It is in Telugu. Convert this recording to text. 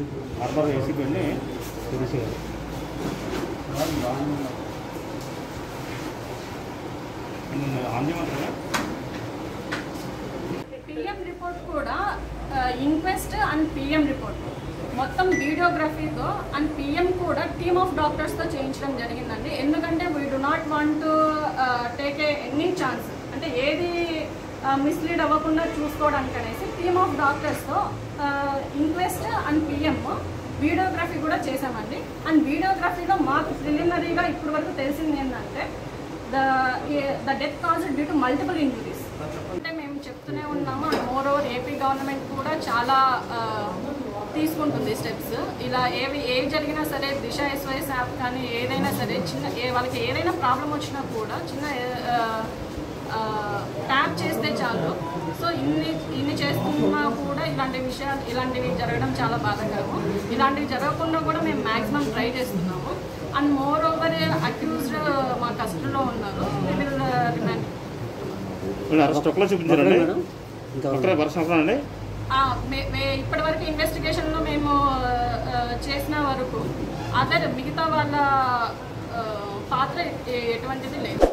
అర్బర్ ఏసీపీని శిరీష్ గారు ఆన్ చేయమంటారా పిఎం రిపోర్ట్ కూడా ఇన్క్వెస్ట్ అండ్ పిఎం రిపోర్ట్ మొత్తం వీడియోగ్రఫీతో అండ్ పిఎం కూడా టీమ్ ఆఫ్ డాక్టర్స్తో చేయించడం జరిగిందండి ఎందుకంటే we do not want to take a any chance అంటే ఏది మిస్లీడ్ అవ్వకుండా చూసుకోవడానికి అనేసి టీమ్ ఆఫ్ డాక్టర్స్తో ఇన్క్వెస్ట్ అండ్ పిఎం వీడియోగ్రఫీ కూడా చేసామండి అండ్ వీడియోగ్రఫీలో మాకు ప్రిలిమినరీగా ఇప్పటి వరకు తెలిసింది ఏంటంటే the the death cause due to multiple injuries అంటే మేము చెప్తూనే ఉన్నాము and moreover AP government కూడా చాలా ఆ, తీసుకుంటుంది స్టెప్స్ ఇలా ఏవి ఏ జరిగినా సరే దిశ ఎస్వైఎస్ యాప్ కానీ ఏదైనా సరే చిన్న ఏ వాళ్ళకి ఏదైనా ప్రాబ్లం వచ్చినా కూడా చిన్న ట్యాప్ చేస్తే చాలు సో ఇన్ని ఇన్ని చేస్తున్నా కూడా ఇలాంటి విషయాలు ఇలాంటివి జరగడం చాలా బాధాకరము ఇలాంటివి జరగకుండా కూడా మేము మ్యాక్సిమం ట్రై చేస్తున్నాము అండ్ మోర్ ఓవర్ అక్యూజ్డ్ మా కస్టడీలో ఉన్నారు విల్ రిమాండ్ మీరు అరెస్ట్ ఒక్కలో చూపించారండి ఇంకా ఒక్కరే పర్సన్ అండి ఇప్పటి వరకు ఇన్వెస్టిగేషన్లో మేము ఆ, చేసిన వరకు అదర్ మిగతా వాళ్ళ ఆ, పాత్ర ఎ- ఎటువంటిది లేదు